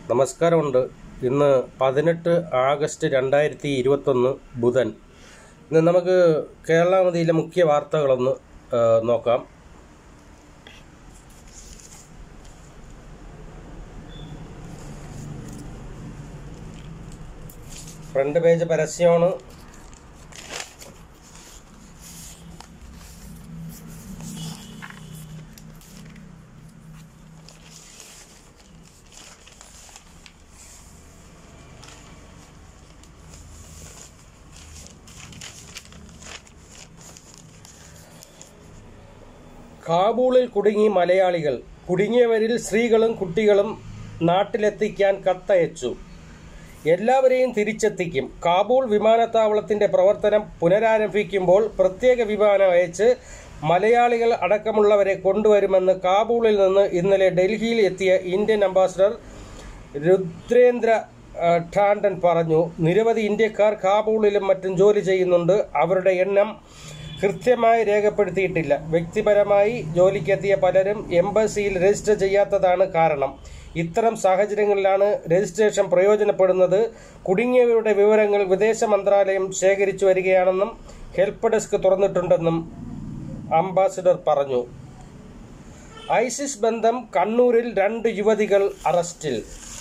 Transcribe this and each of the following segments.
നമസ്കാരമുണ്ട് ഇന്ന് പതിനെട്ട് ആഗസ്റ്റ് രണ്ടായിരത്തി ഇരുപത്തൊന്ന് ബുധൻ ഇന്ന് നമുക്ക് കേരളാവധിയിലെ മുഖ്യ വാർത്തകളൊന്ന് ആ, നോക്കാം ഫ്രണ്ട് പേജ് പരസ്യമാണ് കാബൂളിൽ കുടുങ്ങി മലയാളികൾ കുടുങ്ങിയവരിൽ സ്ത്രീകളും കുട്ടികളും നാട്ടിലെത്തിക്കാൻ കത്തയച്ചു എല്ലാവരെയും തിരിച്ചെത്തിക്കും കാബൂൾ വിമാനത്താവളത്തിന്റെ പ്രവർത്തനം പുനരാരംഭിക്കുമ്പോൾ പ്രത്യേക വിമാനം അയച്ച് മലയാളികൾ അടക്കമുള്ളവരെ കൊണ്ടുവരുമെന്ന് കാബൂളിൽ നിന്ന് ഇന്നലെ ഡൽഹിയിൽ എത്തിയ ഇന്ത്യൻ അംബാസഡർ രുദ്രേന്ദ്ര ആ, ഠാണ്ടൻ പറഞ്ഞു നിരവധി ഇന്ത്യക്കാർ കാബൂളിലും മറ്റും ജോലി ചെയ്യുന്നുണ്ട് അവരുടെ എണ്ണം കൃത്യമായി രേഖപ്പെടുത്തിയിട്ടില്ല വ്യക്തിപരമായി ജോലിക്കെത്തിയ പലരും എംബസിയിൽ രജിസ്റ്റർ ചെയ്യാത്തതാണ് കാരണം ഇത്തരം സാഹചര്യങ്ങളിലാണ് രജിസ്ട്രേഷൻ പ്രയോജനപ്പെടുന്നത് കുടുങ്ങിയവരുടെ വിവരങ്ങൾ വിദേശ മന്ത്രാലയം ശേഖരിച്ചു വരികയാണെന്നും ഹെൽപ്പ് ഡെസ്ക് തുറന്നിട്ടുണ്ടെന്നും അംബാസിഡർ പറഞ്ഞു ഐസിസ് ബന്ധം കണ്ണൂരിൽ രണ്ട് യുവതികൾ അറസ്റ്റിൽ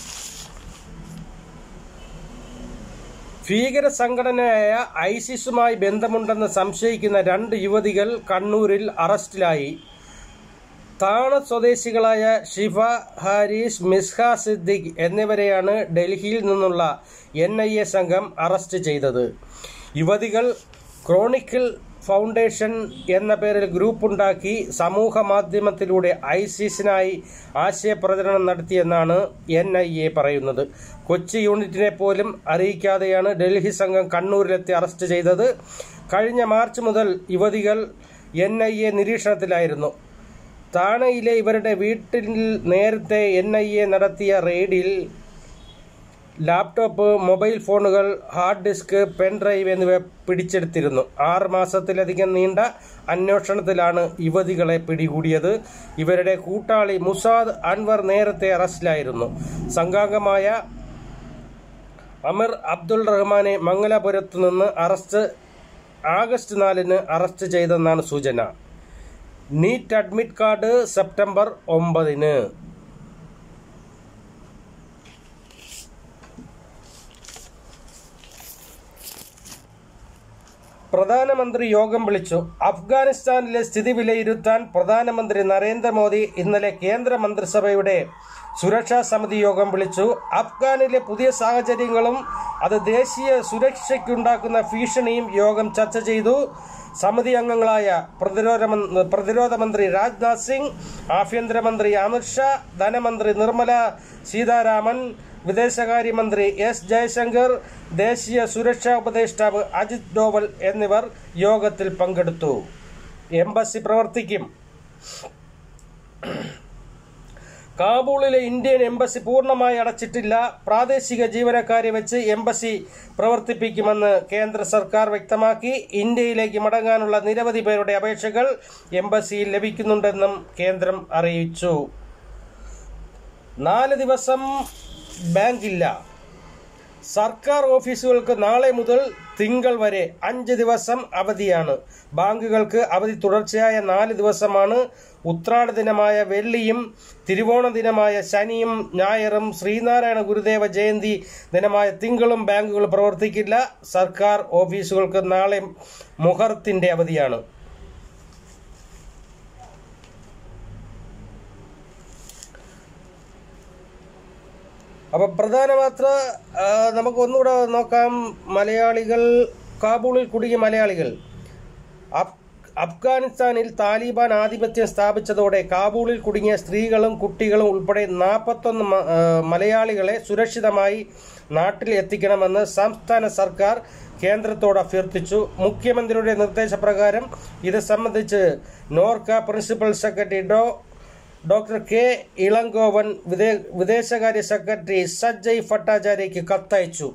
ഭീകര സംഘടനയായ ഐസിസുമായി ബന്ധമുണ്ടെന്ന് സംശയിക്കുന്ന രണ്ട് യുവതികൾ കണ്ണൂരിൽ അറസ്റ്റിലായി താണ സ്വദേശികളായ ഷിഫ ഹാരിസ് മിസ്ഹ സിദ്ദിഖ് എന്നിവരെയാണ് ഡൽഹിയിൽ നിന്നുള്ള എൻ ഐ എ സംഘം അറസ്റ്റ് ചെയ്തത് യുവതികൾ ക്രോണിക്കിൾ ഫൗണ്ടേഷൻ എന്ന പേരിൽ ഗ്രൂപ്പുണ്ടാക്കി സമൂഹ മാധ്യമത്തിലൂടെ ഐസിസിനായി ആശയപ്രചരണം നടത്തിയെന്നാണ് എൻ ഐ എ പറയുന്നത് കൊച്ചി യൂണിറ്റിനെ പോലും അറിയിക്കാതെയാണ് ഡൽഹി സംഘം കണ്ണൂരിലെത്തി അറസ്റ്റ് ചെയ്തത് കഴിഞ്ഞ മാർച്ച് മുതൽ യുവതികൾ എൻ ഐ എ നിരീക്ഷണത്തിലായിരുന്നു താണയിലെ ഇവരുടെ വീട്ടിൽ നേരത്തെ എൻ ഐ എ നടത്തിയ റെയ്ഡിൽ ലാപ്ടോപ്പ് മൊബൈൽ ഫോണുകൾ ഹാർഡ് ഡിസ്ക് പെൻഡ്രൈവ് എന്നിവ പിടിച്ചെടുത്തിരുന്നു ആറ് മാസത്തിലധികം നീണ്ട അന്വേഷണത്തിലാണ് യുവതികളെ പിടികൂടിയത് ഇവരുടെ കൂട്ടാളി മുസാദ് അൻവർ നേരത്തെ അറസ്റ്റിലായിരുന്നു സംഘാംഗമായ അമർ അബ്ദുൾ റഹ്മാനെ മംഗലാപുരത്തു നിന്ന് അറസ്റ്റ് ആഗസ്റ്റ് നാലിന് അറസ്റ്റ് ചെയ്തെന്നാണ് സൂചന നീറ്റ് അഡ്മിറ്റ് കാർഡ് സെപ്റ്റംബർ ഒമ്പതിന് പ്രധാനമന്ത്രി യോഗം വിളിച്ചു അഫ്ഗാനിസ്ഥാനിലെ സ്ഥിതി വിലയിരുത്താൻ പ്രധാനമന്ത്രി നരേന്ദ്രമോദി ഇന്നലെ കേന്ദ്ര മന്ത്രിസഭയുടെ സുരക്ഷാ സമിതി യോഗം വിളിച്ചു അഫ്ഗാനിലെ പുതിയ സാഹചര്യങ്ങളും അത് ദേശീയ സുരക്ഷയ്ക്കുണ്ടാക്കുന്ന ഭീഷണിയും യോഗം ചർച്ച ചെയ്തു സമിതി അംഗങ്ങളായ പ്രതിരോധ മന്ത്രി- പ്രതിരോധ മന്ത്രി രാജ്നാഥ് സിംഗ് ആഭ്യന്തരമന്ത്രി അമിത്ഷാ ധനമന്ത്രി നിർമ്മല സീതാരാമൻ വിദേശകാര്യമന്ത്രി എസ് ജയശങ്കർ ദേശീയ സുരക്ഷാ ഉപദേഷ്ടാവ് അജിത് ഡോവൽ എന്നിവർ യോഗത്തിൽ പങ്കെടുത്തു എംബസി പ്രവർത്തിക്കും കാബൂളിലെ ഇന്ത്യൻ എംബസി പൂർണ്ണമായി അടച്ചിട്ടില്ല പ്രാദേശിക ജീവനക്കാരെ വെച്ച് എംബസി പ്രവർത്തിപ്പിക്കുമെന്ന് കേന്ദ്ര സർക്കാർ വ്യക്തമാക്കി ഇന്ത്യയിലേക്ക് മടങ്ങാനുള്ള നിരവധി പേരുടെ അപേക്ഷകൾ എംബസിയിൽ ലഭിക്കുന്നുണ്ടെന്നും കേന്ദ്രം അറിയിച്ചു നാല് ദിവസം ബാങ്കില്ല സർക്കാർ ഓഫീസുകൾക്ക് നാളെ മുതൽ തിങ്കൾ വരെ അഞ്ച് ദിവസം അവധിയാണ് ബാങ്കുകൾക്ക് അവധി തുടർച്ചയായ നാല് ദിവസമാണ് ഉത്രാട ദിനമായ വെള്ളിയും തിരുവോണ ദിനമായ ശനിയും ഞായറും ശ്രീനാരായണ ഗുരുദേവ ജയന്തി ദിനമായ തിങ്കളും ബാങ്കുകൾ പ്രവർത്തിക്കില്ല സർക്കാർ ഓഫീസുകൾക്ക് നാളെ മുഹർത്തിന്റെ അവധിയാണ് അപ്പം പ്രധാന വാർത്ത ആ, നമുക്ക് ഒന്നുകൂടെ നോക്കാം മലയാളികൾ കാബൂളിൽ കുടുങ്ങിയ മലയാളികൾ അഫ്- അഫ്ഗാനിസ്ഥാനിൽ താലിബാൻ ആധിപത്യം സ്ഥാപിച്ചതോടെ കാബൂളിൽ കുടുങ്ങിയ സ്ത്രീകളും കുട്ടികളും ഉൾപ്പെടെ നാൽപ്പത്തൊന്ന് മ- ആ, മലയാളികളെ സുരക്ഷിതമായി നാട്ടിൽ എത്തിക്കണമെന്ന് സംസ്ഥാന സർക്കാർ കേന്ദ്രത്തോട് അഭ്യർത്ഥിച്ചു മുഖ്യമന്ത്രിയുടെ നിർദ്ദേശപ്രകാരം ഇത് സംബന്ധിച്ച് നോർക്ക പ്രിൻസിപ്പൽ സെക്രട്ടറി ഡോ ഡോക്ടർ കെ ഇളങ്കോവൻ വിദേ വിദേശകാര്യ സെക്രട്ടറി സജ്ജയ് ഭട്ടാചാര്യയ്ക്ക് കത്തയച്ചു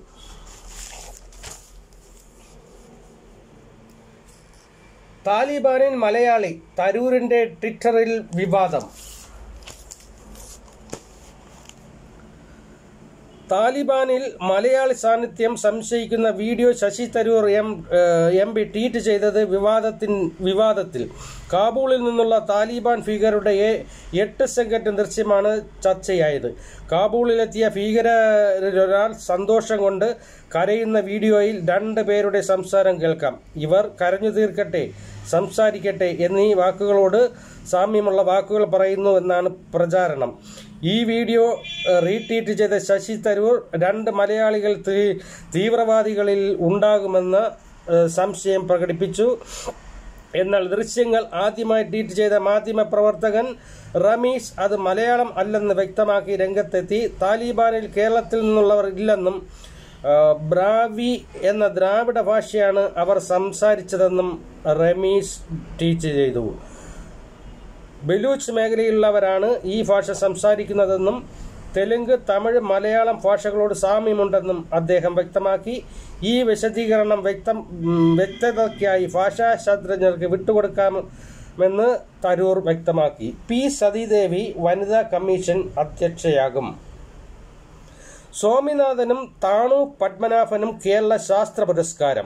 താലിബാനിൽ മലയാളി തരൂരിന്റെ ട്വിറ്ററിൽ വിവാദം താലിബാനിൽ മലയാളി സാന്നിധ്യം സംശയിക്കുന്ന വീഡിയോ ശശി തരൂർ എം ഏഹ്, എം പി ട്വീറ്റ് ചെയ്തത് വിവാദത്തിൻ വിവാദത്തിൽ കാബൂളിൽ നിന്നുള്ള താലിബാൻ ഭീകരരുടെ എ- എട്ട് സെക്കൻഡ് ദൃശ്യമാണ് ചർച്ചയായത് കാബൂളിലെത്തിയ ഭീകരരൊരാൾ സന്തോഷം കൊണ്ട് കരയുന്ന വീഡിയോയിൽ രണ്ട് പേരുടെ സംസാരം കേൾക്കാം ഇവർ കരഞ്ഞു തീർക്കട്ടെ സംസാരിക്കട്ടെ എന്നീ വാക്കുകളോട് സാമ്യമുള്ള വാക്കുകൾ പറയുന്നു എന്നാണ് പ്രചാരണം ഈ വീഡിയോ ഏഹ്, റീട്വീറ്റ് ചെയ്ത ശശി തരൂർ രണ്ട് മലയാളികൾ തീ- തീവ്രവാദികളിൽ ഉണ്ടാകുമെന്ന് ഏഹ്, സംശയം പ്രകടിപ്പിച്ചു എന്നാൽ ദൃശ്യങ്ങൾ ആദ്യമായി ട്വീറ്റ് ചെയ്ത മാധ്യമ പ്രവർത്തകൻ റമീസ് അത് മലയാളം അല്ലെന്ന് വ്യക്തമാക്കി രംഗത്തെത്തി താലിബാനിൽ കേരളത്തിൽ നിന്നുള്ളവർ ഇല്ലെന്നും ആ, ബ്രാവി എന്ന ദ്രാവിഡ ഭാഷയാണ് അവർ സംസാരിച്ചതെന്നും റമീസ് ട്വീറ്റ് ചെയ്തു ബലൂച്ച് മേഖലയിലുള്ളവരാണ് ഈ ഭാഷ സംസാരിക്കുന്നതെന്നും തെലുങ്ക് തമിഴ് മലയാളം ഭാഷകളോട് സാമ്യമുണ്ടെന്നും അദ്ദേഹം വ്യക്തമാക്കി ഈ വിശദീകരണം വ്യക്തം ഉം, വ്യക്തതയ്ക്കായി ഭാഷാശാസ്ത്രജ്ഞർക്ക് വിട്ടുകൊടുക്കാമെന്ന് തരൂർ വ്യക്തമാക്കി പി സതീദേവി വനിതാ കമ്മീഷൻ അധ്യക്ഷയാകും സ്വാമിനാഥനും താണു പത്മനാഭനും കേരള ശാസ്ത്ര പുരസ്കാരം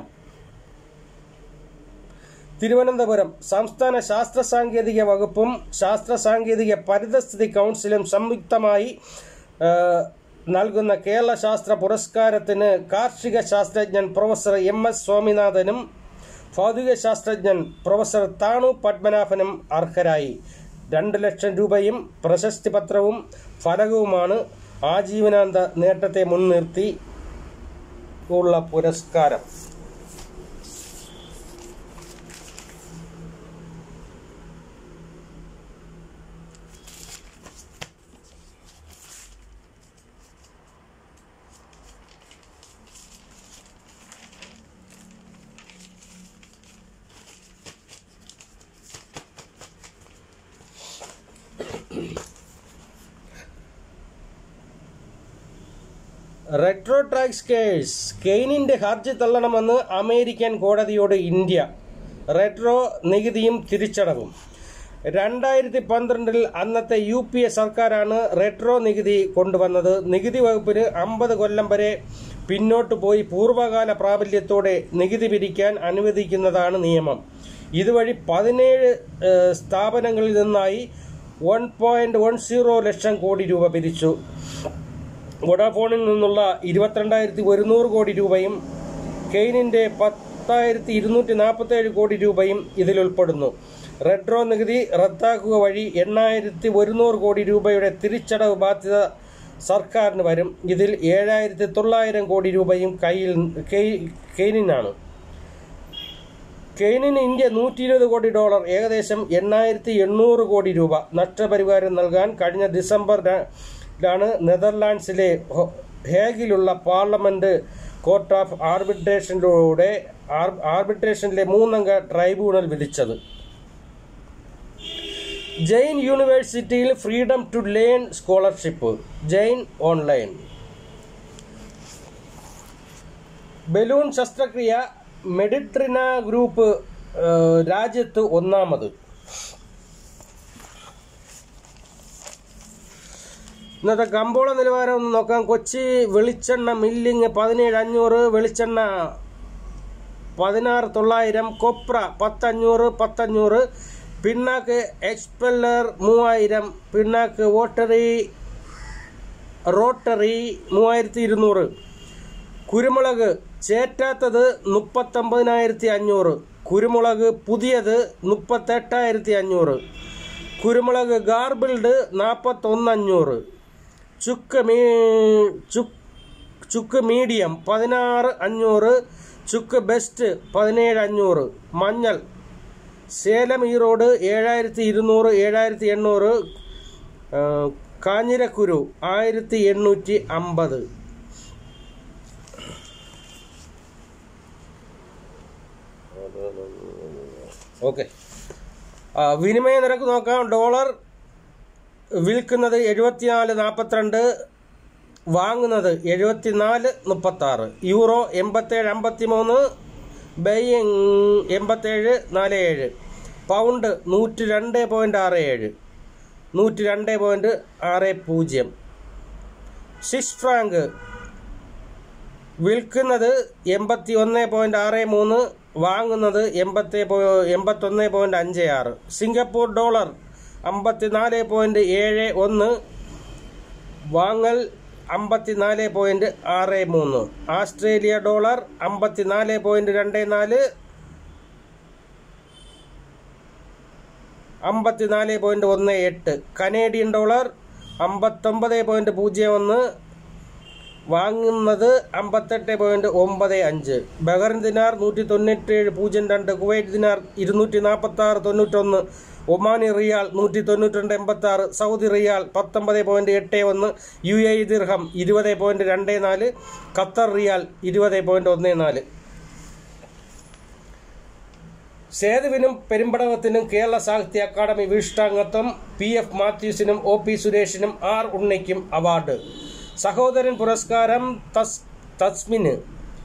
തിരുവനന്തപുരം സംസ്ഥാന ശാസ്ത്ര സാങ്കേതിക വകുപ്പും ശാസ്ത്ര സാങ്കേതിക പരിതസ്ഥിതി കൗൺസിലും സംയുക്തമായി ആ, നൽകുന്ന കേരള ശാസ്ത്ര പുരസ്കാരത്തിന് കാർഷിക ശാസ്ത്രജ്ഞൻ പ്രൊഫസർ എം എസ് സ്വാമിനാഥനും ഭൗതിക ശാസ്ത്രജ്ഞൻ പ്രൊഫസർ താണു പത്മനാഭനും അർഹരായി രണ്ട് ലക്ഷം രൂപയും പ്രശസ്തി പത്രവും ഫലകവുമാണ് ആജീവനാന്ത നേട്ടത്തെ മുൻനിർത്തി ഉള്ള പുരസ്കാരം റെട്രോ ടാക്സ് കേസ് കെയ്നിന്റെ ഹർജി തള്ളണമെന്ന് അമേരിക്കൻ കോടതിയോട് ഇന്ത്യ റെട്രോ നികുതിയും തിരിച്ചടവും രണ്ടായിരത്തി പന്ത്രണ്ടിൽ അന്നത്തെ യു പി എ സർക്കാരാണ് റെട്രോ നികുതി കൊണ്ടുവന്നത് നികുതി വകുപ്പിന് അമ്പത് കൊല്ലം വരെ പിന്നോട്ട് പോയി പൂർവ്വകാല പ്രാബല്യത്തോടെ നികുതി പിരിക്കാൻ അനുവദിക്കുന്നതാണ് നിയമം ഇതുവഴി പതിനേഴ് ഏഹ്, സ്ഥാപനങ്ങളിൽ നിന്നായി one point one zero lakh crore രൂപ പിരിച്ചു വോഡാഫോണിൽ നിന്നുള്ള ഇരുപത്തിരണ്ടായിരത്തി ഒരുന്നൂറ് കോടി രൂപയും കെയ്നിന്റെ പത്തായിരത്തി ഇരുന്നൂറ്റി നാൽപ്പത്തേഴ് കോടി രൂപയും ഇതിൽ ഉൾപ്പെടുന്നു റെഡ്രോ നികുതി റദ്ദാക്കുക വഴി എണ്ണായിരത്തി ഒരുന്നൂറ് കോടി രൂപയുടെ തിരിച്ചടവ് ബാധ്യത സർക്കാരിന് വരും ഇതിൽ ഏഴായിരത്തി തൊള്ളായിരം കോടി രൂപയും കയ്യിൽ കെയ്- കെയ്നിനാണ് കെയ്നിന് ഇന്ത്യ നൂറ്റി ഇരുപത് കോടി ഡോളർ ഏകദേശം എണ്ണായിരത്തി എണ്ണൂറ് കോടി രൂപ നഷ്ടപരിഹാരം നൽകാൻ കഴിഞ്ഞ ഡിസംബറിലാണ് നെതർലാൻഡ്സിലെ ഹോ- ഹേഗിലുള്ള പാർലമെന്റ് കോർട്ട് ഓഫ് ആർബിട്രേഷനിലൂടെ ആർ- ആർബിട്രേഷനിലെ മൂന്നംഗ ട്രൈബ്യൂണൽ വിധിച്ചത് ജെയിൻ യൂണിവേഴ്സിറ്റിയിൽ freedom to learn scholarship Jain online balloon ശസ്ത്രക്രിയ മെഡിട്രിന ഗ്രൂപ്പ് ഏഹ്, രാജ്യത്ത് ഒന്നാമത് ഇന്നത്തെ കമ്പോള നിലവാരം ഒന്ന് നോക്കാം കൊച്ചി വെളിച്ചെണ്ണ മില്ലിങ് പതിനേഴ് അഞ്ഞൂറ് വെളിച്ചെണ്ണ പതിനാറ് തൊള്ളായിരം കൊപ്ര പത്തഞ്ഞൂറ് പത്തഞ്ഞൂറ് പിണ്ണാക്ക് എക്സ്പെല്ലർ മൂവായിരം പിണ്ണാക്ക് വോട്ടറി റോട്ടറി മൂവായിരത്തി ഇരുന്നൂറ് കുരുമുളക് ചേറ്റാത്തത് മുപ്പത്തൊമ്പതിനായിരത്തി അഞ്ഞൂറ് കുരുമുളക് പുതിയത് മുപ്പത്തെട്ടായിരത്തി അഞ്ഞൂറ് കുരുമുളക് ഗാർബിൾഡ് നാൽപ്പത്തൊന്ന് അഞ്ഞൂറ് ചുക്ക് മീ ചുക്ക് ചുക്ക് മീഡിയം പതിനാറ് അഞ്ഞൂറ് ചുക്ക് ബെസ്റ്റ് പതിനേഴ് അഞ്ഞൂറ് മഞ്ഞൾ സേലം ഈറോഡ് ഏഴായിരത്തി ഇരുന്നൂറ് ഏഴായിരത്തി എണ്ണൂറ് ആ, കാഞ്ഞിരക്കുരു ആയിരത്തി എണ്ണൂറ്റി അമ്പത് ഓക്കെ വിനിമയ നിരക്ക് നോക്കാം ഡോളർ വിൽക്കുന്നത് എഴുപത്തിനാല് നാൽപ്പത്തിരണ്ട് വാങ്ങുന്നത് എഴുപത്തിനാല് മുപ്പത്താറ് യൂറോ എൺപത്തേഴ് അമ്പത്തി മൂന്ന് ബൈയിങ് എൺപത്തേഴ് നാല് ഏഴ് പൗണ്ട് നൂറ്റി രണ്ട് പോയിൻറ്റ് ആറ് ഏഴ് നൂറ്റി രണ്ട് പോയിൻറ്റ് ആറ് പൂജ്യം സ്വിസ് ഫ്രാങ്ക് വിൽക്കുന്നത് എൺപത്തി ഒന്ന് പോയിന്റ് ആറ് മൂന്ന് വാങ്ങുന്നത് എൺപത്തി എൺപത്തൊന്ന് പോയിന്റ് അഞ്ച് ആറ് സിംഗപ്പൂർ ഡോളർ അമ്പത്തിനാല് പോയിന്റ് ഏഴ് ഒന്ന് വാങ്ങൽ അമ്പത്തിനാല് പോയിന്റ് ആറ് മൂന്ന് ആസ്ട്രേലിയ ഡോളർ അമ്പത്തിനാല് പോയിന്റ് രണ്ട് നാല് അമ്പത്തിനാല് പോയിന്റ് ഒന്ന് എട്ട് കനേഡിയൻ ഡോളർ അമ്പത്തൊമ്പത് പോയിന്റ് പൂജ്യം ഒന്ന് വാങ്ങുന്നത് അമ്പത്തെട്ട് പോയിന്റ് ഒമ്പത് അഞ്ച് ബഹറിൻ ദിനാർ നൂറ്റി തൊണ്ണൂറ്റേഴ് പൂജ്യം രണ്ട് കുവൈറ്റ് ദിനാർ ഇരുന്നൂറ്റി നാൽപ്പത്തി ആറ് തൊണ്ണൂറ്റൊന്ന് ഒമാനി റിയാൽ നൂറ്റി തൊണ്ണൂറ്റിരണ്ട് എൺപത്തി ആറ് സൗദി റിയാൽ പത്തൊമ്പത് പോയിന്റ് എട്ട് ഒന്ന് യു എ ദിർഹം ഇരുപത് പോയിന്റ് രണ്ട് നാല് ഖത്തർ റിയാൽ ഇരുപത് പോയിന്റ് ഒന്ന് നാല് സേതുവിനും പെരുമ്പടവത്തിനും കേരള സാഹിത്യ അക്കാദമി വിശിഷ്ടാംഗത്വം പി എഫ് മാത്യൂസിനും ഒ പി സുരേഷിനും ആർ ഉണ്ണിക്കും അവാർഡ് സഹോദരൻ പുരസ്കാരം തസ് തസ്മിന്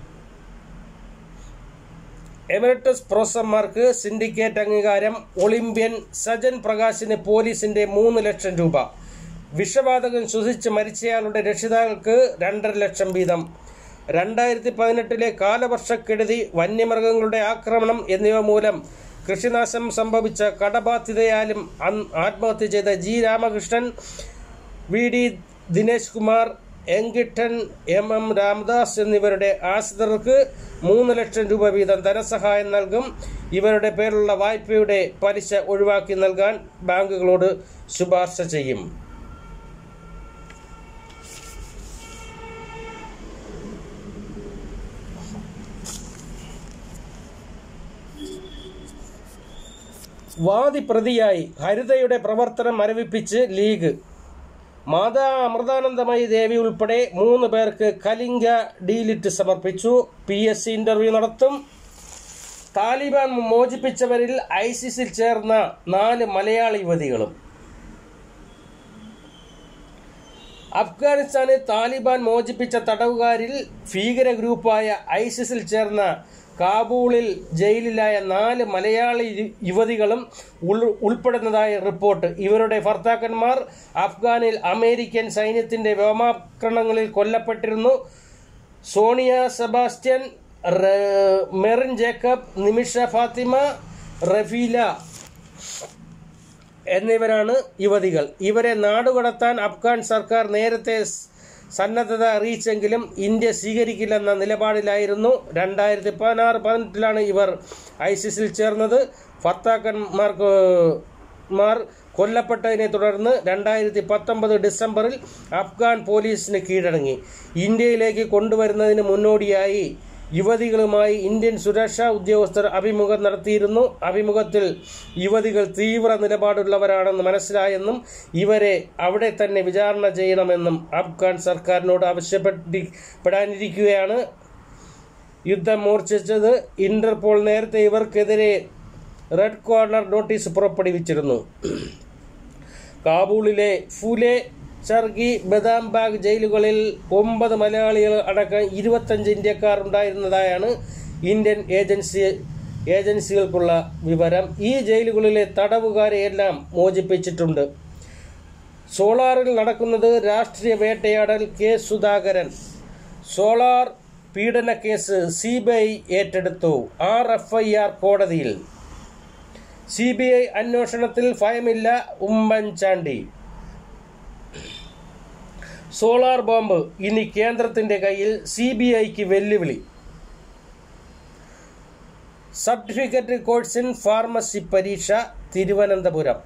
എമിററ്റസ് പ്രൊഫസർമാർക്ക് സിൻഡിക്കേറ്റ് അംഗീകാരം ഒളിമ്പ്യൻ സജൻ പ്രകാശിന് പോലീസിന്റെ മൂന്ന് ലക്ഷം രൂപ വിഷവാതകം ശ്വസിച്ച് മരിച്ചയാളുടെ രക്ഷിതാക്കൾക്ക് രണ്ടര ലക്ഷം വീതം രണ്ടായിരത്തി പതിനെട്ടിലെ കാലവർഷക്കെടുതി വന്യമൃഗങ്ങളുടെ ആക്രമണം എന്നിവ മൂലം കൃഷിനാശം സംഭവിച്ച കടബാധ്യതയാലും അൻ- ആത്മഹത്യ ചെയ്ത G Ramakrishnan V D Dinesh Kumar എങ്കിട്ടൻ എം എം രാമദാസ് എന്നിവരുടെ ആശ്രിതർക്ക് മൂന്ന് ലക്ഷം രൂപ വീതം ധനസഹായം നൽകും ഇവരുടെ പേരിലുള്ള വായ്പയുടെ പലിശ ഒഴിവാക്കി നൽകാൻ ബാങ്കുകളോട് ശുപാർശ ചെയ്യും വാദി പ്രതിയായി ഹരിതയുടെ പ്രവർത്തനം മരവിപ്പിച്ച് ലീഗ് മാതാ അമൃതാനന്ദമയി ദേവി ഉൾപ്പെടെ മൂന്ന് പേർക്ക് കലിംഗ ഡീലിറ്റ് സമർപ്പിച്ചു പി എസ് സി ഇന്റർവ്യൂ നടത്തും താലിബാൻ മോചിപ്പിച്ചവരിൽ ഐസിസിൽ ചേർന്ന നാല് മലയാളി യുവതികളും അഫ്ഗാനിസ്ഥാനിൽ താലിബാൻ മോചിപ്പിച്ച തടവുകാരിൽ ഭീകര ഗ്രൂപ്പായ ഐസിസിൽ ചേർന്ന കാബൂളിൽ ജയിലിലായ നാല് മലയാളി യു- യുവതികളും ഉൾ- ഉൾപ്പെടുന്നതായി റിപ്പോർട്ട് ഇവരുടെ ഭർത്താക്കന്മാർ അഫ്ഗാനിൽ അമേരിക്കൻ സൈന്യത്തിന്റെ വ്യോമാക്രമണങ്ങളിൽ കൊല്ലപ്പെട്ടിരുന്നു സോണിയ സെബാസ്റ്റ്യൻ റെ- മെറിൻ ജേക്കബ് നിമിഷ ഫാത്തിമ റഫീല എന്നിവരാണ് യുവതികൾ ഇവരെ നാടുകടത്താൻ അഫ്ഗാൻ സർക്കാർ നേരത്തെ സ് സന്നദ്ധത അറിയിച്ചെങ്കിലും ഇന്ത്യ സ്വീകരിക്കില്ലെന്ന നിലപാടിലായിരുന്നു രണ്ടായിരത്തി പതിനാറ് പതിനെട്ടിലാണ് ഇവർ ഐസിസിൽ ചേർന്നത് ഭർത്താക്കന്മാർക്ക് മാർ കൊല്ലപ്പെട്ടതിനെ തുടർന്ന് രണ്ടായിരത്തി പത്തൊമ്പത് ഡിസംബറിൽ അഫ്ഗാൻ പോലീസിന് കീഴടങ്ങി ഇന്ത്യയിലേക്ക് കൊണ്ടുവരുന്നതിന് മുന്നോടിയായി യുവതികളുമായി ഇന്ത്യൻ സുരക്ഷാ ഉദ്യോഗസ്ഥർ അഭിമുഖം നടത്തിയിരുന്നു അഭിമുഖത്തിൽ യുവതികൾ തീവ്ര നിലപാടുള്ളവരാണെന്ന് മനസ്സിലായെന്നും ഇവരെ അവിടെ തന്നെ വിചാരണ ചെയ്യണമെന്നും അഫ്ഗാൻ സർക്കാരിനോട് ആവശ്യപ്പെടാനിരിക്കുകയാണ് യുദ്ധം മൂർച്ഛിച്ചത് ഇന്റർപോൾ നേരത്തെ ഇവർക്കെതിരെ റെഡ് കോർണർ നോട്ടീസ് പുറപ്പെടുവിച്ചിരുന്നു കാബൂളിലെ ഫുലെ ചർഗി ബദാംബാഗ് ജയിലുകളിൽ ഒമ്പത് മലയാളികൾ അടക്കം ഇരുപത്തഞ്ച് ഇന്ത്യക്കാർ ഉണ്ടായിരുന്നതായാണ് ഇന്ത്യൻ ഏജൻസി ഏജൻസികൾക്കുള്ള വിവരം ഈ ജയിലുകളിലെ തടവുകാരെയെല്ലാം മോചിപ്പിച്ചിട്ടുണ്ട് സോളാറിൽ നടക്കുന്നത് രാഷ്ട്രീയ വേട്ടയാടൽ കെ സുധാകരൻ സോളാർ പീഡന കേസ് സി ബി ഐ ഏറ്റെടുത്തു ആർ എഫ് ഐ ആർ കോടതിയിൽ സി ബി ഐ അന്വേഷണത്തിൽ ഭയമില്ല ഉമ്മൻചാണ്ടി സോളാർ ബോംബ് ഇനി കേന്ദ്രത്തിന്റെ കയ്യിൽ സി ബി ഐക്ക് വെല്ലുവിളി സർട്ടിഫിക്കറ്റ് കോഴ്സ് ഇൻ ഫാർമസി പരീക്ഷ തിരുവനന്തപുരം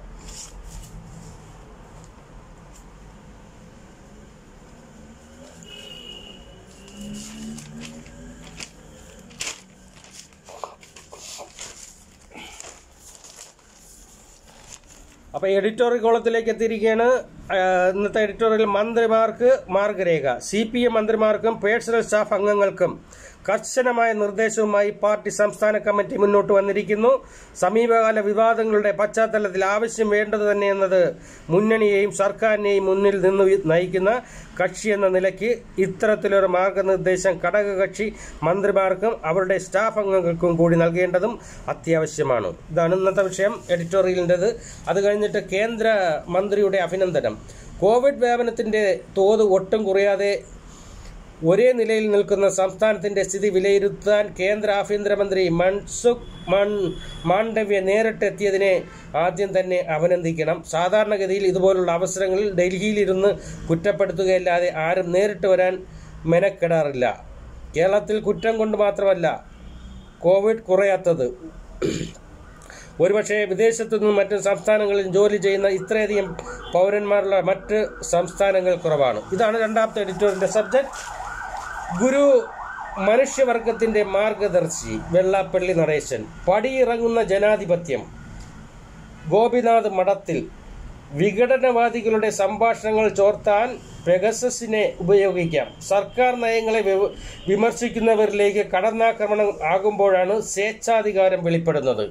അപ്പോൾ എഡിറ്റോറിയൽ കോളത്തിലേക്ക് എത്തിയിരിക്കുകയാണ് ആ, ഇന്നത്തെ എഡിറ്റോറിയൽ മന്ത്രിമാർക്ക് മാർഗരേഖ സി പി എം മന്ത്രിമാർക്കും പേഴ്സണൽ സ്റ്റാഫ് അംഗങ്ങൾക്കും കർശനമായ നിർദ്ദേശവുമായി പാർട്ടി സംസ്ഥാന കമ്മിറ്റി മുന്നോട്ട് വന്നിരിക്കുന്നു സമീപകാല വിവാദങ്ങളുടെ പശ്ചാത്തലത്തിൽ ആവശ്യം വേണ്ടത് തന്നെയെന്നത് മുന്നണിയെയും സർക്കാരിനെയും മുന്നിൽ നിന്ന് നയിക്കുന്ന കക്ഷി എന്ന നിലയ്ക്ക് ഇത്തരത്തിലൊരു മാർഗനിർദ്ദേശം ഘടകകക്ഷി മന്ത്രിമാർക്കും അവരുടെ സ്റ്റാഫ് അംഗങ്ങൾക്കും കൂടി നൽകേണ്ടതും അത്യാവശ്യമാണ് ഇതാണ് ഇന്നത്തെ വിഷയം എഡിറ്റോറിയലിൻ്റെത് അത് കഴിഞ്ഞിട്ട് കേന്ദ്ര മന്ത്രിയുടെ അഭിനന്ദനം കോവിഡ് വ്യാപനത്തിന്റെ തോത് ഒട്ടും കുറയാതെ ഒരേ നിലയിൽ നിൽക്കുന്ന സംസ്ഥാനത്തിന്റെ സ്ഥിതി വിലയിരുത്താൻ കേന്ദ്ര ആഭ്യന്തരമന്ത്രി മൻസുഖ് മൺ മാണ്ഡവ്യ നേരിട്ടെത്തിയതിനെ ആദ്യം തന്നെ അഭിനന്ദിക്കണം സാധാരണഗതിയിൽ ഇതുപോലുള്ള അവസരങ്ങളിൽ ഡൽഹിയിലിരുന്ന് കുറ്റപ്പെടുത്തുകയല്ലാതെ ആരും നേരിട്ട് വരാൻ മെനക്കെടാറില്ല കേരളത്തിൽ കുറ്റം കൊണ്ട് മാത്രമല്ല കോവിഡ് കുറയാത്തത് ഒരുപക്ഷെ വിദേശത്തു നിന്നും മറ്റ് സംസ്ഥാനങ്ങളിൽ ജോലി ചെയ്യുന്ന ഇത്രയധികം പൗരന്മാരുള്ള മറ്റ് സംസ്ഥാനങ്ങൾ കുറവാണ് ഇതാണ് രണ്ടാമത്തെ എഡിറ്റോറിയലിന്റെ സബ്ജക്ട് ഗുരു മനുഷ്യവർഗത്തിന്റെ മാർഗദർശി വെള്ളാപ്പള്ളി നടേശൻ പടിയിറങ്ങുന്ന ജനാധിപത്യം ഗോപിനാഥ് മഠത്തിൽ വിഘടനവാദികളുടെ സംഭാഷണങ്ങൾ ചോർത്താൻ പെഗസസിനെ ഉപയോഗിക്കാം സർക്കാർ നയങ്ങളെ വിവ- വിമർശിക്കുന്നവരിലേക്ക് കടന്നാക്രമണം ആകുമ്പോഴാണ് സ്വേച്ഛാധികാരം വെളിപ്പെടുന്നത്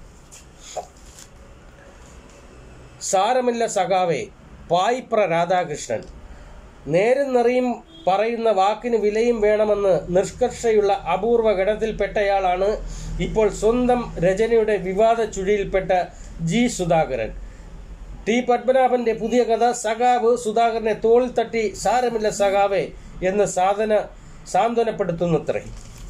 സാരമില്ല സഖാവേ പായിപ്ര രാധാകൃഷ്ണൻ നേരും നിറയും പറയുന്ന വാക്കിന് വിലയും വേണമെന്ന് നിഷ്കർഷയുള്ള അപൂർവ ഗണത്തിൽപ്പെട്ടയാളാണ് ഇപ്പോൾ സ്വന്തം രചനയുടെ വിവാദ ചുഴിയിൽപ്പെട്ട ജി സുധാകരൻ ടി പത്മനാഭന്റെ പുതിയ കഥ സഖാവ് സുധാകരനെ തോളിൽ തട്ടി സാരമില്ല സഖാവേ എന്ന് സാധന സാന്ത്വനപ്പെടുത്തുന്നത്രേ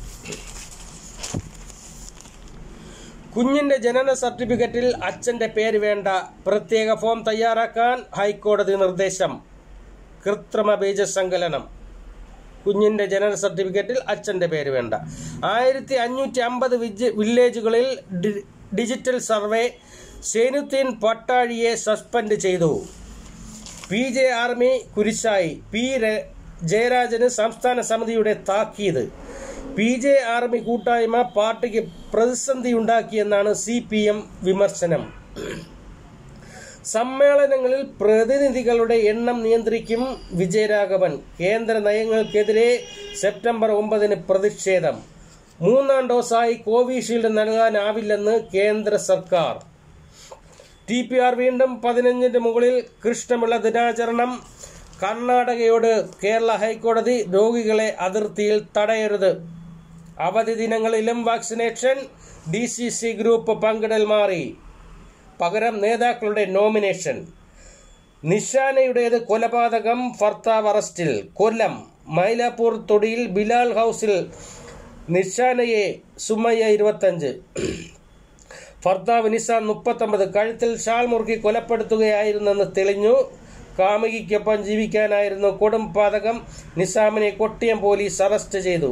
കുഞ്ഞിന്റെ ജനന സർട്ടിഫിക്കറ്റിൽ അച്ഛന്റെ പേര് വേണ്ട പ്രത്യേക ഫോം തയ്യാറാക്കാൻ ഹൈക്കോടതി നിർദ്ദേശം കൃത്രിമ ബീജസങ്കലനം കുഞ്ഞിന്റെ ജനന സർട്ടിഫിക്കറ്റിൽ അച്ഛന്റെ പേര് വേണ്ട ആയിരത്തി അഞ്ഞൂറ്റി അമ്പത് വില്ലേജുകളിൽ ഡി- ഡിജിറ്റൽ സർവേ സേനുദ്ദീൻ പട്ടാഴിയെ സസ്പെൻഡ് ചെയ്തു പി ജെ ആർമി കുരിശായി പി ര- ജയരാജന് സംസ്ഥാന സമിതിയുടെ താക്കീത് പി ജെ ആർമി കൂട്ടായ്മ പാർട്ടിക്ക് പ്രതിസന്ധിയുണ്ടാക്കിയെന്നാണ് സി പി എം വിമർശനം സമ്മേളനങ്ങളിൽ പ്രതിനിധികളുടെ എണ്ണം നിയന്ത്രിക്കും വിജയരാഘവൻ കേന്ദ്ര നയങ്ങൾക്കെതിരെ സെപ്റ്റംബർ ഒമ്പതിന് പ്രതിഷേധം മൂന്നാം ഡോസായി കോവിഷീൽഡ് നൽകാനാവില്ലെന്ന് കേന്ദ്ര സർക്കാർ ടി പി ആർ വീണ്ടും പതിനഞ്ചിന് മുകളിൽ കൃഷ്ണപിള്ള ദിനാചരണം കർണാടകയോട് കേരള ഹൈക്കോടതി രോഗികളെ അതിർത്തിയിൽ തടയരുത് അവധി ദിനങ്ങളിലും vaccination D C C group പങ്കിടൽ മാറി പകരം നേതാക്കളുടെ നോമിനേഷൻ നിഷാനയുടേത് കൊലപാതകം ഭർത്താവ് അറസ്റ്റിൽ കൊല്ലം മൈലാപ്പൂർ തൊടിയിൽ ബിലാൽ ഹൗസിൽ നിഷാനയെ സുമയ്യ ഇരുപത്തഞ്ച് ഭർത്താവ് നിസാൻ മുപ്പത്തൊമ്പത് കഴുത്തിൽ ഷാൾ മുറുക്കി കൊലപ്പെടുത്തുകയായിരുന്നെന്ന് തെളിഞ്ഞു കാമുകിക്കൊപ്പം ജീവിക്കാനായിരുന്നു കൊടും പാതകം നിസാമിനെ കൊട്ടിയം പോലീസ് അറസ്റ്റ് ചെയ്തു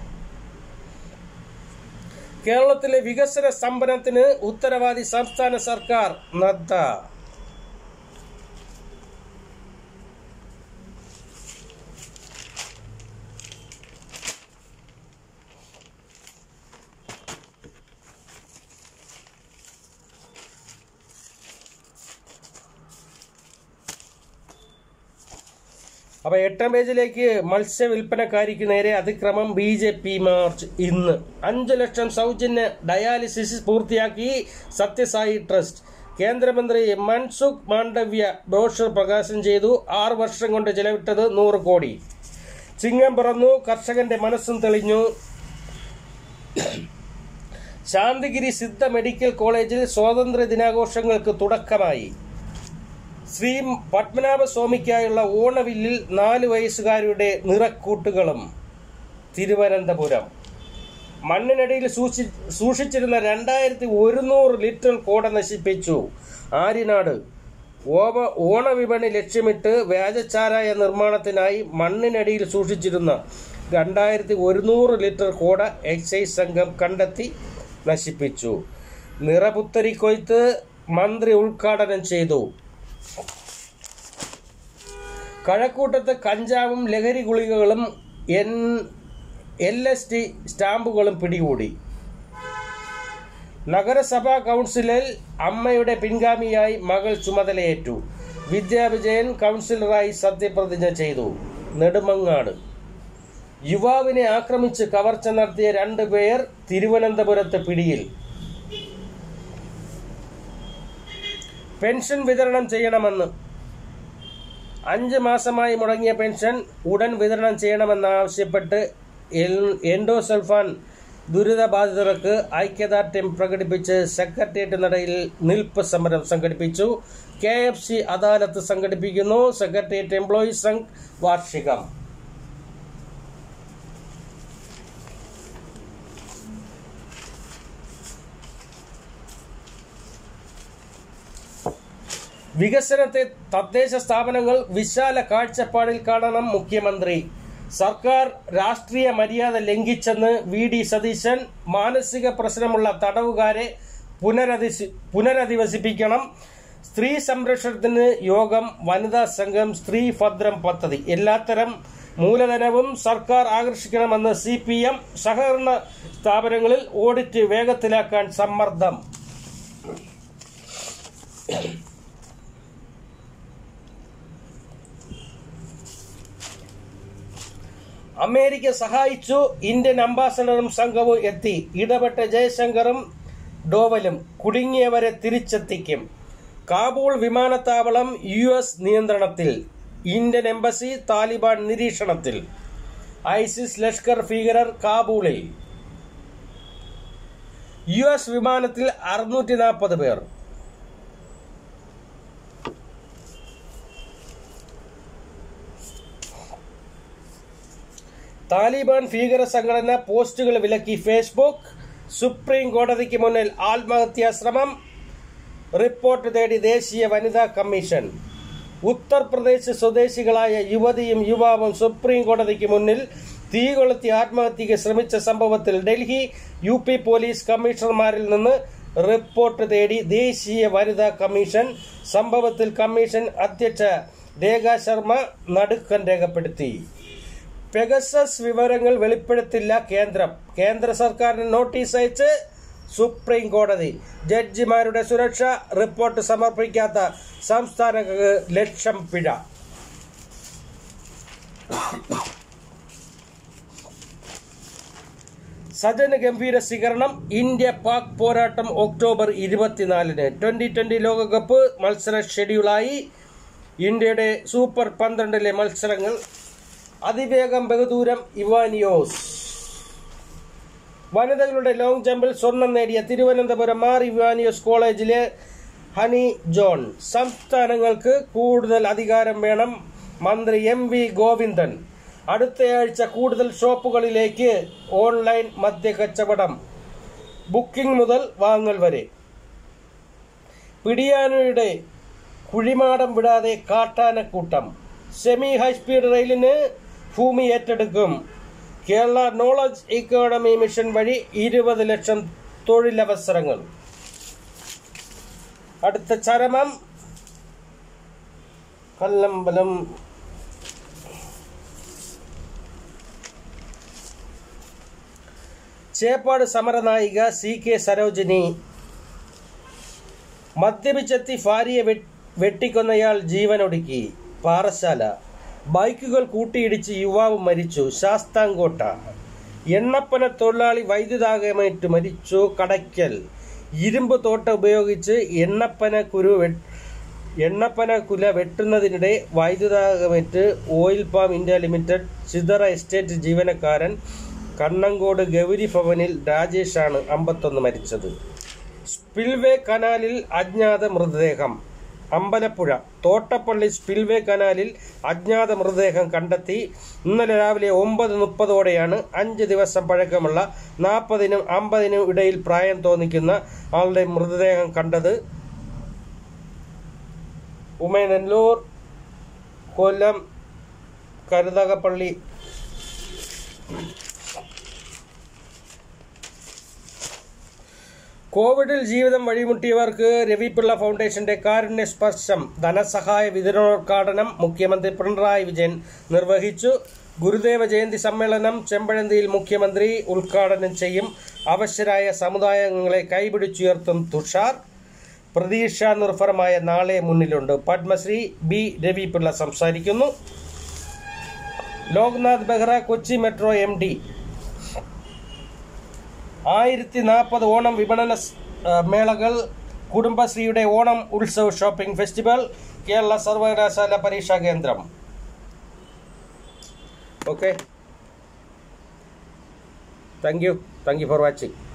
കേരളത്തിലെ വികസന സ്തംഭനത്തിന് ഉത്തരവാദി സംസ്ഥാന സർക്കാർ നദ്ദ അപ്പൊ എട്ടാം പേജിലേക്ക് മത്സ്യ വിൽപ്പനക്കാരിക്ക് നേരെ അതിക്രമം ബി ജെ പി മാർച്ച് ഇന്ന് അഞ്ചു ലക്ഷം സൗജന്യ ഡയാലിസിസ് പൂർത്തിയാക്കി സത്യസായി ട്രസ്റ്റ് കേന്ദ്രമന്ത്രി മൻസുഖ് മാണ്ഡവ്യ ബ്രോഷർ പ്രകാശനം ചെയ്തു ആറ് വർഷം കൊണ്ട് ചെലവിട്ടത് നൂറ് കോടി ചിങ്ങം പിറന്നു കർഷകന്റെ മനസ്സും തെളിഞ്ഞു ശാന്തിഗിരി സിദ്ധ മെഡിക്കൽ കോളേജിൽ സ്വാതന്ത്ര്യ ദിനാഘോഷങ്ങൾക്ക് തുടക്കമായി ശ്രീ പത്മനാഭ സ്വാമിക്കായുള്ള ഓണവില്ലിൽ നാല് വയസ്സുകാരുടെ നിറക്കൂട്ടുകളും തിരുവനന്തപുരം മണ്ണിനടിയിൽ സൂക്ഷി സൂക്ഷിച്ചിരുന്ന രണ്ടായിരത്തി ഒരുന്നൂറ് ലിറ്റർ കോട നശിപ്പിച്ചു ആര്യനാട് ഓവ ഓണവിപണി ലക്ഷ്യമിട്ട് വ്യാജച്ചാരായ നിർമ്മാണത്തിനായി മണ്ണിനടിയിൽ സൂക്ഷിച്ചിരുന്ന രണ്ടായിരത്തി ഒരുന്നൂറ് ലിറ്റർ കോട എക്സൈസ് സംഘം കണ്ടെത്തി നശിപ്പിച്ചു നിറപുത്തരി കൊയ്ത്ത് മന്ത്രി ഉദ്ഘാടനം ചെയ്തു കഴക്കൂട്ടത്ത് കഞ്ചാവും ലഹരി ഗുളികകളും എൻ എൽ എസ് ടി സ്റ്റാമ്പുകളും പിടികൂടി നഗരസഭാ കൗൺസിലിൽ അമ്മയുടെ പിൻഗാമിയായി മകൾ ചുമതലയേറ്റു വിദ്യാവിജയൻ കൗൺസിലറായി സത്യപ്രതിജ്ഞ ചെയ്തു നെടുമങ്ങാട് യുവാവിനെ ആക്രമിച്ച് കവർച്ച നടത്തിയ രണ്ടുപേർ തിരുവനന്തപുരത്ത് പിടിയിൽ പെൻഷൻ വിതരണം ചെയ്യണമെന്ന് അഞ്ച് മാസമായി മുടങ്ങിയ പെൻഷൻ ഉടൻ വിതരണം ചെയ്യണമെന്നാവശ്യപ്പെട്ട് എൽ- എൻഡോസൾഫാൻ ദുരിതബാധിതർക്ക് ഐക്യദാർഢ്യം പ്രകടിപ്പിച്ച് സെക്രട്ടേറിയറ്റ് നടയിൽ നിൽപ്പ് സമരം സംഘടിപ്പിച്ചു കെ എഫ് സി അദാലത്ത് സംഘടിപ്പിക്കുന്നു സെക്രട്ടേറിയറ്റ് എംപ്ലോയീസ് സംഘ് വാർഷികം വികസനത്തെ തദ്ദേശ സ്ഥാപനങ്ങൾ വിശാല കാഴ്ചപ്പാടിൽ കാണണം മുഖ്യമന്ത്രി സർക്കാർ രാഷ്ട്രീയ മര്യാദ ലംഘിച്ചെന്ന് വി ഡി സതീശൻ മാനസിക പ്രശ്നമുള്ള തടവുകാരെ പുനരധിസി പുനരധിവസിപ്പിക്കണം സ്ത്രീ സംരക്ഷണത്തിന് യോഗം വനിതാ സംഘം സ്ത്രീ ഭദ്രം പദ്ധതി എല്ലാത്തരം മൂലധനവും സർക്കാർ ആകർഷിക്കണമെന്ന് സി പി എം സഹകരണ സ്ഥാപനങ്ങളിൽ ഓഡിറ്റ് വേഗത്തിലാക്കാൻ സമ്മർദ്ദം അമേരിക്ക സഹായിച്ചു ഇന്ത്യൻ അംബാസഡറും സംഘവും എത്തി ഇടപെട്ട ജയശങ്കറും ഡോവലും കുടുങ്ങിയവരെ തിരിച്ചെത്തിക്കും കാബൂൾ വിമാനത്താവളം യു എസ് നിയന്ത്രണത്തിൽ ഇന്ത്യൻ എംബസി താലിബാൻ നിരീക്ഷണത്തിൽ ഐസിസ് ലഷ്കർ ഭീകരർ കാബൂളിൽ യു എസ് വിമാനത്തിൽ അറുന്നൂറ്റി നാൽപ്പത് പേർ താലിബാൻ ഭീകര സംഘടന പോസ്റ്റുകൾ വിലക്കി ഫേസ്ബുക്ക് സുപ്രീം കോടതിക്ക് മുന്നിൽ ആത്മഹത്യാ ശ്രമം റിപ്പോർട്ട് തേടി ദേശീയ വനിതാ കമ്മീഷൻ ഉത്തർപ്രദേശ് സ്വദേശികളായ യുവതിയും യുവാവും സുപ്രീം കോടതിക്ക് മുന്നിൽ തീ കൊളുത്തി ആത്മഹത്യക്ക് ശ്രമിച്ച സംഭവത്തിൽ ഡൽഹി യു പി പോലീസ് കമ്മീഷണർമാരിൽ നിന്ന് റിപ്പോർട്ട് തേടി ദേശീയ വനിതാ കമ്മീഷൻ സംഭവത്തിൽ കമ്മീഷൻ അധ്യക്ഷ രേഖ ശർമ്മ നടുക്കം രേഖപ്പെടുത്തി പെഗസസ് വിവരങ്ങൾ വെളിപ്പെടുത്തില്ല കേന്ദ്രം കേന്ദ്ര സർക്കാരിന് നോട്ടീസ് അയച്ച് സുപ്രീം കോടതി ജഡ്ജിമാരുടെ സുരക്ഷ റിപ്പോർട്ട് സമർപ്പിക്കാത്ത സംസ്ഥാനങ്ങൾക്ക് ലക്ഷം പിഴ സജന് ഗംഭീര സ്വീകരണം ഇന്ത്യ പാക് പോരാട്ടം ഒക്ടോബർ ഇരുപത്തിനാലിന് ട്വന്റി ട്വന്റി ലോകകപ്പ് മത്സര ഷെഡ്യൂളായി ഇന്ത്യയുടെ സൂപ്പർ പന്ത്രണ്ടിലെ മത്സരങ്ങൾ അതിവേഗം ബഹുദൂരം ഇവാനിയോസ് വനിതകളുടെ ലോങ് ജമ്പിൽ സ്വർണം നേടിയ തിരുവനന്തപുരം മാർ ഇവാനിയോസ് കോളേജിലെ ഹണി ജോൺ സംസ്ഥാനങ്ങൾക്ക് കൂടുതൽ അധികാരം വേണം മന്ത്രി എം വി ഗോവിന്ദൻ അടുത്തയാഴ്ച കൂടുതൽ ഷോപ്പുകളിലേക്ക് ഓൺലൈൻ മദ്യ കച്ചവടം ബുക്കിംഗ് മുതൽ വാങ്ങൽ വരെ പിടിയാനയുടെ കുഴിമാടം വിടാതെ കാട്ടാനക്കൂട്ടം സെമി ഹൈസ്പീഡ് റെയിലിന് ഭൂമി ഏറ്റെടുക്കും കേരള നോളജ് ഇക്കോണമി മിഷൻ വഴി ഇരുപത് ലക്ഷം തൊഴിലവസരങ്ങൾ അടുത്ത ചരമം കല്ലമ്പലം ചേപ്പാട് സമരനായിക സി കെ സരോജിനി മദ്യപിച്ചെത്തി ഭാര്യയെ വെ- വെട്ടിക്കൊന്നയാൾ ജീവനൊടുക്കി പാറശാല ബൈക്കുകൾ കൂട്ടിയിടിച്ച് യുവാവ് മരിച്ചു ശാസ്താംകോട്ട എണ്ണപ്പന തൊഴിലാളി വൈദ്യുതാകമേറ്റ് മരിച്ചു കടയ്ക്കൽ ഇരുമ്പ് തോട്ട ഉപയോഗിച്ച് എണ്ണപ്പന കുരു വെ- എണ്ണപ്പന കുല വെട്ടുന്നതിനിടെ വൈദ്യുതാകമേറ്റ് oil palm India limited Chithara estate ജീവനക്കാരൻ കണ്ണങ്കോട് ഗൗരി ഭവനിൽ രാജേഷാണ് അമ്പത്തൊന്ന് മരിച്ചത് സ്പിൽവേ കനാലിൽ അജ്ഞാത മൃതദേഹം അമ്പലപ്പുഴ തോട്ടപ്പള്ളി സ്പിൽവേ കനാലിൽ അജ്ഞാത മൃതദേഹം കണ്ടെത്തി ഇന്നലെ രാവിലെ ഒമ്പത് മുപ്പതോടെയാണ് അഞ്ച് ദിവസം പഴക്കമുള്ള നാൽപ്പതിനും അമ്പതിനും ഇടയിൽ പ്രായം തോന്നിക്കുന്ന ആളുടെ മൃതദേഹം കണ്ടത് ഉമേനല്ലൂർ കൊല്ലം കരുതകപ്പള്ളി കോവിഡിൽ ജീവിതം വഴിമുട്ടിയവർക്ക് രവിപിള്ള ഫൗണ്ടേഷന്റെ കാരുണ്യ സ്പർശം ധനസഹായ വിതരണോദ്ഘാടനം മുഖ്യമന്ത്രി പിണറായി വിജയൻ നിർവഹിച്ചു ഗുരുദേവ ജയന്തി സമ്മേളനം ചെമ്പഴന്തിയിൽ മുഖ്യമന്ത്രി ഉദ്ഘാടനം ചെയ്യും അവശ്യരായ സമുദായങ്ങളെ കൈപിടിച്ചുയർത്തും തുഷാർ പ്രതീക്ഷ നിർഭരമായ നാളെ മുന്നിലുണ്ട് പത്മശ്രീ ബി രവിപിള്ള സംസാരിക്കുന്നു Loknath Behera Kochi metro M D ആയിരത്തി നാൽപ്പത് ഓണം വിപണന സ്- ആ, മേളകൾ കുടുംബശ്രീയുടെ ഓണം ഉത്സവ് ഷോപ്പിംഗ് ഫെസ്റ്റിവൽ കേരള സർവകലാശാല പരീക്ഷാ കേന്ദ്രം okay thank you thank you for watching